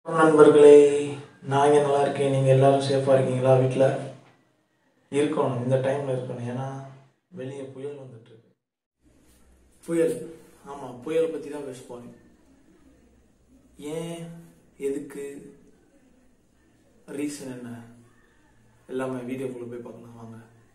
நண்பர்களே நான் இங்கே நல்லா இருக்கேன் நீங்கள் எல்லாரும் சேஃபாக இருக்கீங்களா வீட்டில் இருக்கணும் இந்த டைமில் இருக்கணும் ஏன்னா வெளியே புயல் வந்துட்டுருக்கு புயல் ஆமாம் புயலை பற்றி தான் பேச போகிறேன் ஏன் எதுக்கு ரீசன் என்ன எல்லாமே வீடியோக்குள்ளே போய் பார்க்கலாம் வாங்க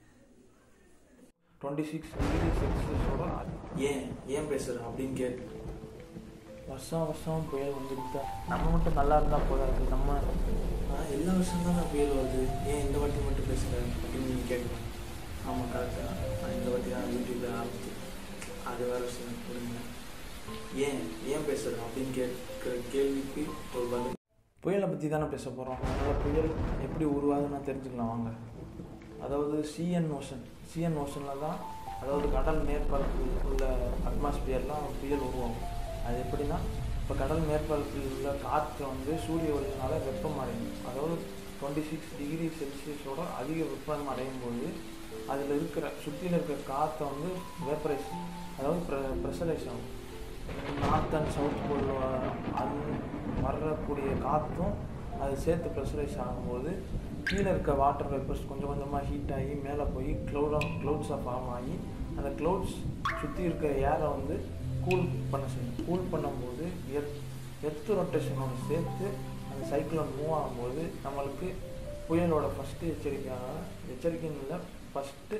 டுவெண்ட்டி சிக்ஸ் டிகிரி செல்சியஸோட ஏன் ஏன் பேசுகிற அப்படின்னு கேட்டு வருஷம் வருஷம் புயல் வந்துட்டு நம்ம மட்டும் நல்லா இருந்தால் போதாது நம்ம ஆ, எல்லா வருஷம் தான் புயல் வருது ஏன் இந்த வாட்டி மட்டும் பேசுகிறேன் அப்படின்னு நீங்கள் கேட்கலாம் ஆமாம் கரெக்டாக நான் இந்த வாட்டி தான் யூடியூப்பில் ஆரம்பிச்சு அது வேறு விஷயம் புரியுங்க ஏன் ஏன் பேசுகிறேன் அப்படின்னு கேட்குற கேள்விக்கு ஒரு பதில் புயலை பற்றி தானே பேச போகிறோம் அதனால் புயல் எப்படி உருவாகுதுன்னு தெரிஞ்சுக்கலாம் வாங்க அதாவது சிஎன் ஓஷன் சிஎன் ஓஷனில் தான் அதாவது கடல் மேற்பரப்பில் உள்ள அட்மாஸ்பியர்லாம் புயல் உருவாகும் அது எப்படின்னா இப்போ கடல் மேற்பரப்பில் உள்ள காற்று வந்து சூரிய ஒளியினால வெப்பம் அடையும் அதாவது டுவெண்ட்டி சிக்ஸ் டிகிரி செல்சியஸோட அதிக வெப்பம் அடையும் போது அதில் இருக்கிற சுற்றியில் இருக்கிற காற்றை வந்து வேப்பரைஸ் அதாவது ப்ரெ ப்ரெஷரைஸ் ஆகும் நார்த் அண்ட் சவுத் போல் அது வரக்கூடிய காற்றும் அது சேர்த்து ப்ரெஷரைஸ் ஆகும்போது கீழே இருக்க வாட்டர் வேப்பர்ஸ் கொஞ்சம் கொஞ்சமாக ஹீட் ஆகி மேலே போய் க்ளௌடாக க்ளவுட்ஸாக ஃபார்ம் ஆகி அந்த க்ளவுட்ஸ் சுற்றி இருக்க ஏரை வந்து கூல் பண்ண செய்யும் கூல் பண்ணும்போது எர்த் எர்த் ரொட்டேஷனோட சேர்த்து அந்த சைக்ளோன் மூவ் ஆகும்போது நம்மளுக்கு புயலோட ஃபஸ்ட்டு எச்சரிக்கையாக எச்சரிக்கைன்னு இல்லை ஃபஸ்ட்டு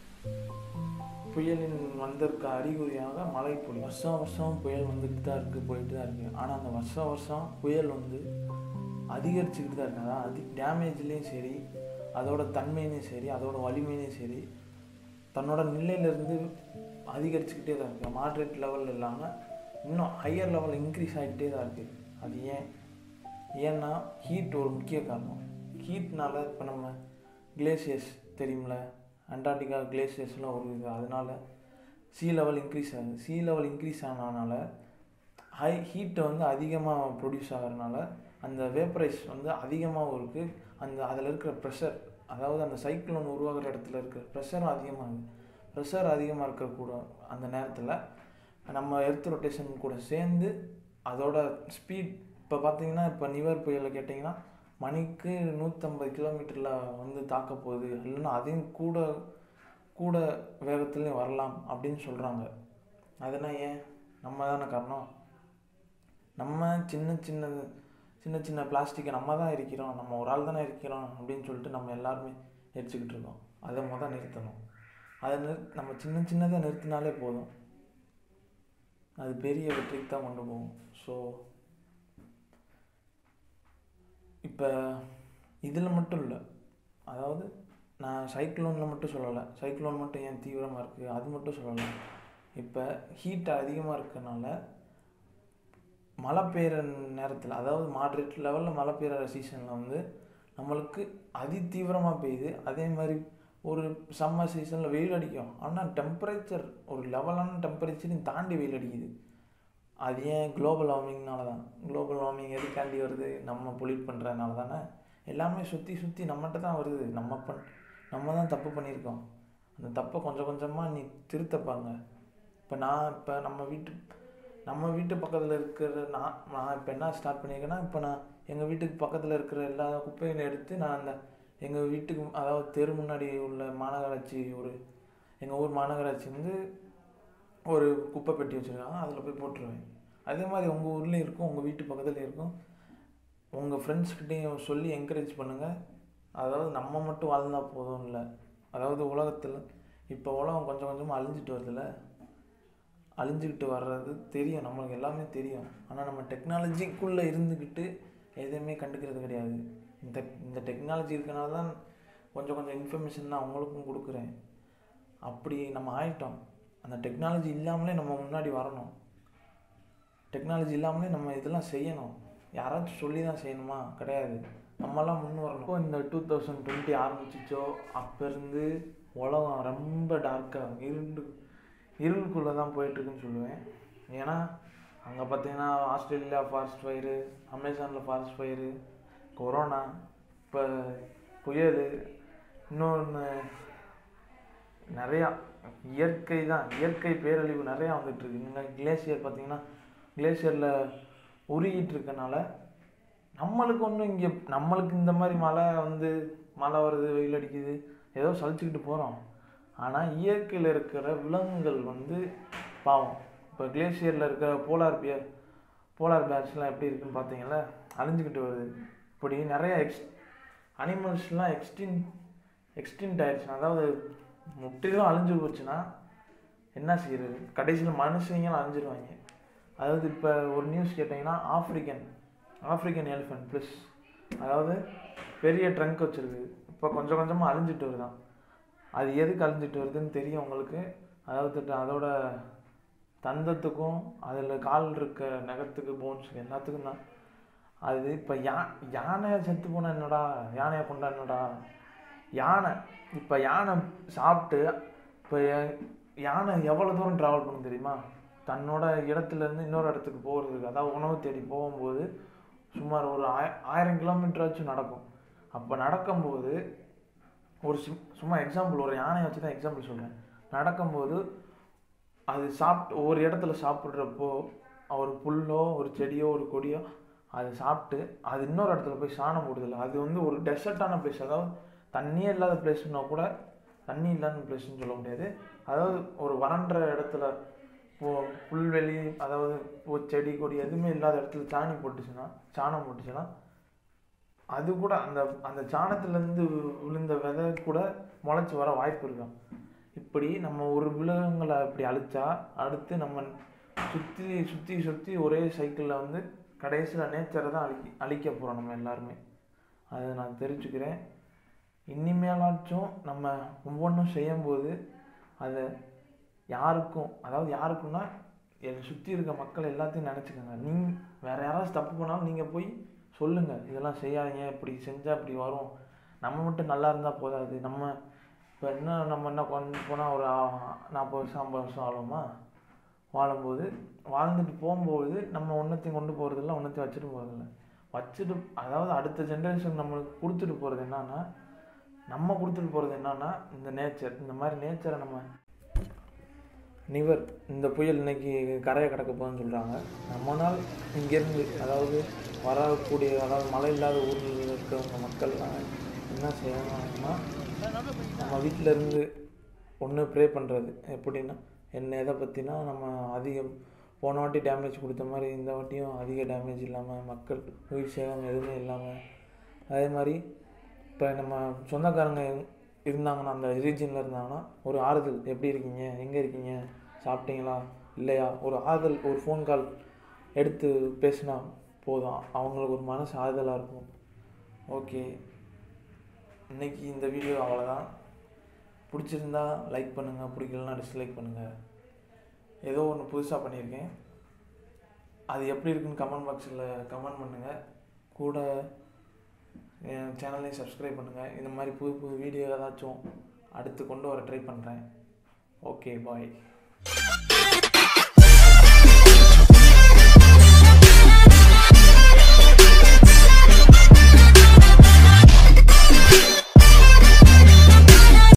புயலின் வந்திருக்க அறிகுறியாக மழை பொழியும் வருஷம் வருஷம் புயல் வந்துட்டு தான் இருக்குது போயிட்டு தான் இருக்குது ஆனால் அந்த வருஷம் வருஷம் புயல் வந்து அதிகரிச்சுக்கிட்டு தான் இருக்கு அதாவது அதி டேமேஜ்லேயும் சரி அதோட தன்மையிலையும் சரி அதோட வலிமையிலையும் சரி தன்னோட நிலையிலேருந்து அதிகரிச்சுக்கிட்டே தான் இருக்குது மாட்ரேட் லெவல் இல்லாமல் இன்னும் ஹையர் லெவல் இன்க்ரீஸ் ஆகிட்டே தான் இருக்குது அது ஏன் ஏன்னா ஹீட் ஒரு முக்கிய காரணம் ஹீட்னால இப்போ நம்ம கிளேசியர்ஸ் தெரியும்ல அண்டார்டிகா கிளேசியர்ஸ்லாம் ஒரு இது அதனால சீ லெவல் இன்க்ரீஸ் ஆகுது சீ லெவல் இன்க்ரீஸ் ஆனதுனால ஹை ஹீட்டை வந்து அதிகமாக ப்ரொடியூஸ் ஆகிறதுனால அந்த வேப்பரைஸ் வந்து அதிகமாகவும் இருக்குது அந்த அதில் இருக்கிற ப்ரெஷர் அதாவது அந்த சைக்கிளோன் உருவாகிற இடத்துல இருக்கிற ப்ரெஷரும் அதிகமாகுது ப்ரெஷர் அதிகமாக இருக்கக்கூட அந்த நேரத்தில் நம்ம எர்த் ரொட்டேஷன் கூட சேர்ந்து அதோட ஸ்பீட் இப்போ பார்த்தீங்கன்னா இப்போ நிவர் புயலை கேட்டிங்கன்னா மணிக்கு நூற்றம்பது கிலோமீட்டரில் வந்து தாக்க போகுது இல்லைன்னா அதையும் கூட கூட வேகத்துலேயும் வரலாம் அப்படின்னு சொல்கிறாங்க அதெல்லாம் ஏன் நம்ம தானே காரணம் நம்ம சின்ன சின்ன சின்ன சின்ன பிளாஸ்டிக்கை நம்ம தான் இருக்கிறோம் நம்ம ஒரு ஆள் தானே இருக்கிறோம் அப்படின்னு சொல்லிட்டு நம்ம எல்லாருமே எரிச்சுக்கிட்டு இருக்கோம் அதை மொதல் நிறுத்தணும் அதை நிறு நம்ம சின்ன சின்னதாக நிறுத்தினாலே போதும் அது பெரிய வெற்றிக்கு தான் கொண்டு போகும் ஸோ இப்போ இதில் மட்டும் இல்லை அதாவது நான் சைக்ளோனில் மட்டும் சொல்லலை சைக்ளோன் மட்டும் ஏன் தீவிரமாக இருக்குது அது மட்டும் சொல்லலை இப்போ ஹீட் அதிகமாக இருக்கனால மழை பெய்கிற நேரத்தில் அதாவது மாட்ரேட் லெவலில் மழை பெய்கிற சீசனில் வந்து நம்மளுக்கு அதி தீவிரமாக பெய்யுது அதே மாதிரி ஒரு சம்மர் சீசனில் வெயில் அடிக்கும் ஆனால் டெம்பரேச்சர் ஒரு லெவலான டெம்பரேச்சரையும் தாண்டி வெயில் அடிக்குது அது ஏன் குளோபல் வார்மிங்னால தான் குளோபல் வார்மிங் எதுக்காண்டி வருது நம்ம பொல்யூட் பண்ணுறதுனால தானே எல்லாமே சுற்றி சுற்றி நம்மகிட்ட தான் வருது நம்ம பண் நம்ம தான் தப்பு பண்ணியிருக்கோம் அந்த தப்பை கொஞ்சம் கொஞ்சமாக நீ திருத்தப்பாங்க இப்போ நான் இப்போ நம்ம வீட்டு நம்ம வீட்டு பக்கத்தில் இருக்கிற நான் நான் இப்போ என்ன ஸ்டார்ட் பண்ணியிருக்கேன்னா இப்போ நான் எங்கள் வீட்டுக்கு பக்கத்தில் இருக்கிற எல்லா குப்பையும் எடுத்து நான் அந்த எங்கள் வீட்டுக்கு அதாவது தெரு முன்னாடி உள்ள மாநகராட்சி ஒரு எங்கள் ஊர் மாநகராட்சி வந்து ஒரு குப்பை பெட்டி வச்சுருக்காங்க அதில் போய் போட்டுருவேன் அதே மாதிரி உங்கள் ஊர்லேயும் இருக்கும் உங்கள் வீட்டு பக்கத்தில் இருக்கும் உங்கள் ஃப்ரெண்ட்ஸ்கிட்டையும் சொல்லி என்கரேஜ் பண்ணுங்கள் அதாவது நம்ம மட்டும் வாழ்ந்தால் போதும் இல்லை அதாவது உலகத்தில் இப்போ உலகம் கொஞ்சம் கொஞ்சமாக அழிஞ்சிட்டு வருதுல்ல அழிஞ்சிக்கிட்டு வர்றது தெரியும் நம்மளுக்கு எல்லாமே தெரியும் ஆனால் நம்ம டெக்னாலஜிக்குள்ளே இருந்துக்கிட்டு எதையுமே கண்டுக்கிறது கிடையாது இந்த இந்த டெக்னாலஜி இருக்கனால தான் கொஞ்சம் கொஞ்சம் இன்ஃபர்மேஷன் நான் அவங்களுக்கும் கொடுக்குறேன் அப்படி நம்ம ஆயிட்டோம் அந்த டெக்னாலஜி இல்லாமலே நம்ம முன்னாடி வரணும் டெக்னாலஜி இல்லாமலே நம்ம இதெல்லாம் செய்யணும் யாராச்சும் சொல்லி தான் செய்யணுமா கிடையாது நம்மலாம் முன் வரணும் இப்போ இந்த டூ தௌசண்ட் டுவெண்ட்டி ஆரம்பிச்சிச்சோ அப்போருந்து உலகம் ரொம்ப டார்க்காக இருண்டு இருளுக்குள்ளே தான் போயிட்டுருக்குன்னு சொல்லுவேன் ஏன்னா அங்கே பார்த்தீங்கன்னா ஆஸ்திரேலியா ஃபாரஸ்ட் ஃபயரு அமேசானில் ஃபாரஸ்ட் ஃபயரு கொரோனா இப்போ புயல் இன்னொன்று நிறையா இயற்கை தான் இயற்கை பேரழிவு நிறையா வந்துட்டுருக்கு இங்கே கிளேசியர் பார்த்தீங்கன்னா கிளேசியரில் உருகிட்டு இருக்கனால நம்மளுக்கு ஒன்றும் இங்கே நம்மளுக்கு இந்த மாதிரி மழை வந்து மழை வருது வெயில் அடிக்குது ஏதோ சலிச்சுக்கிட்டு போகிறோம் ஆனால் இயற்கையில் இருக்கிற விலங்குகள் வந்து பாவம் இப்போ கிளேசியரில் இருக்கிற போலார் பியர் போலார் பேர்ஸ்லாம் எப்படி இருக்குன்னு பார்த்தீங்களா அழிஞ்சுக்கிட்டு வருது இப்படி நிறைய எக்ஸ் அனிமல்ஸ்லாம் எக்ஸ்டின் எக்ஸ்டின்ட் ஆயிடுச்சுன்னா அதாவது முற்றிலும் அழிஞ்சு போச்சுன்னா என்ன செய்யறது கடைசியில் மனுஷங்களும் அழிஞ்சிருவாங்க அதாவது இப்போ ஒரு நியூஸ் கேட்டிங்கன்னா ஆஃப்ரிக்கன் ஆஃப்ரிக்கன் எலிஃபென்ட் ப்ளஸ் அதாவது பெரிய ட்ரங்க் வச்சுருக்கு இப்போ கொஞ்சம் கொஞ்சமாக அழிஞ்சிட்டு வருதான் அது எதுக்கு அழிஞ்சிட்டு வருதுன்னு தெரியும் உங்களுக்கு அதாவது அதோட தந்தத்துக்கும் அதில் கால் இருக்க நகத்துக்கு போன்ஸுக்கு எல்லாத்துக்கும் தான் அது இப்போ யா யானை செத்து போனால் என்னடா யானையை கொண்டா என்னடா யானை இப்போ யானை சாப்பிட்டு இப்போ யானை எவ்வளோ தூரம் ட்ராவல் பண்ணும் தெரியுமா தன்னோட இடத்துலேருந்து இன்னொரு இடத்துக்கு போகிறதுக்கு அதாவது உணவு தேடி போகும்போது சுமார் ஒரு ஆய ஆயிரம் கிலோமீட்டராச்சும் நடக்கும் அப்போ நடக்கும்போது ஒரு சும் சும்மா எக்ஸாம்பிள் ஒரு யானையை வச்சு தான் எக்ஸாம்பிள் சொல்கிறேன் நடக்கும்போது அது சாப்பிட்டு ஒரு இடத்துல சாப்பிட்றப்போ ஒரு புல்லோ ஒரு செடியோ ஒரு கொடியோ அதை சாப்பிட்டு அது இன்னொரு இடத்துல போய் சாணம் போடுதில்ல அது வந்து ஒரு டெசர்ட்டான பிளேஸ் அதாவது தண்ணியே இல்லாத பிளேஸ்னா கூட தண்ணி இல்லாத பிளேஸ்னு சொல்ல முடியாது அதாவது ஒரு வறண்ட இடத்துல இப்போ புல்வெளி அதாவது இப்போ செடி கொடி எதுவுமே இல்லாத இடத்துல சாணி போட்டுச்சுன்னா சாணம் போட்டுச்சுன்னா அது கூட அந்த அந்த சாணத்துலேருந்து விழுந்த விதை கூட முளைச்சி வர வாய்ப்பு இருக்கும் இப்படி நம்ம ஒரு விலங்குகளை அப்படி அழிச்சா அடுத்து நம்ம சுற்றி சுற்றி சுற்றி ஒரே சைக்கிளில் வந்து கடைசியில் நேச்சரை தான் அழிக்க அழிக்க போகிறோம் நம்ம எல்லாருமே அதை நான் தெரிஞ்சுக்கிறேன் இனிமேலாச்சும் நம்ம ஒவ்வொன்றும் செய்யும்போது அதை யாருக்கும் அதாவது யாருக்குன்னா என்னை சுற்றி இருக்க மக்கள் எல்லாத்தையும் நினச்சிக்கோங்க நீங்கள் வேறு யாராவது தப்பு பண்ணாலும் நீங்கள் போய் சொல்லுங்கள் இதெல்லாம் செய்யாதீங்க இப்படி செஞ்சால் இப்படி வரும் நம்ம மட்டும் நல்லா இருந்தால் போதாது நம்ம இப்போ என்ன நம்ம என்ன கொண்டு போனால் ஒரு நாற்பது வருஷம் ஐம்பது வருஷம் ஆளுமா வாழும்போது வாழ்ந்துட்டு போகும்போது நம்ம ஒன்றத்தையும் கொண்டு போகிறதில்ல ஒன்றத்தையும் வச்சுட்டு போகிறதில்ல வச்சுட்டு அதாவது அடுத்த ஜென்ரேஷன் நம்மளுக்கு கொடுத்துட்டு போகிறது என்னன்னா நம்ம கொடுத்துட்டு போகிறது என்னன்னா இந்த நேச்சர் இந்த மாதிரி நேச்சரை நம்ம நிவர் இந்த புயல் இன்னைக்கு கரையை கடக்க போகுதுன்னு சொல்கிறாங்க நம்மனால் இங்கேருந்து அதாவது வரக்கூடிய அதாவது மழை இல்லாத ஊரில் இருக்கிறவங்க மக்கள்லாம் என்ன செய்யணும்னா நம்ம வீட்டில் இருந்து ஒன்று ப்ரே பண்ணுறது எப்படின்னா என்ன எதை பற்றினா நம்ம அதிகம் போன வாட்டி டேமேஜ் கொடுத்த மாதிரி இந்த வாட்டியும் அதிக டேமேஜ் இல்லாமல் மக்கள் உயிர் சேதம் எதுவுமே இல்லாமல் அதே மாதிரி இப்போ நம்ம சொந்தக்காரங்க இருந்தாங்கன்னா அந்த ரீஜனில் இருந்தாங்கன்னா ஒரு ஆறுதல் எப்படி இருக்கீங்க எங்கே இருக்கீங்க சாப்பிட்டீங்களா இல்லையா ஒரு ஆறுதல் ஒரு ஃபோன் கால் எடுத்து பேசினா போதும் அவங்களுக்கு ஒரு மனசு ஆறுதலாக இருக்கும் ஓகே இன்னைக்கு இந்த வீடியோ அவ்வளோதான் பிடிச்சிருந்தா லைக் பண்ணுங்கள் பிடிக்கலனா டிஸ்லைக் பண்ணுங்கள் ஏதோ ஒன்று புதுசாக பண்ணியிருக்கேன் அது எப்படி இருக்குன்னு கமெண்ட் பாக்ஸில் கமெண்ட் பண்ணுங்கள் கூட என் சேனலையும் சப்ஸ்கிரைப் பண்ணுங்கள் இந்த மாதிரி புது புது வீடியோ ஏதாச்சும் அடுத்து கொண்டு வர ட்ரை பண்ணுறேன் ஓகே பாய்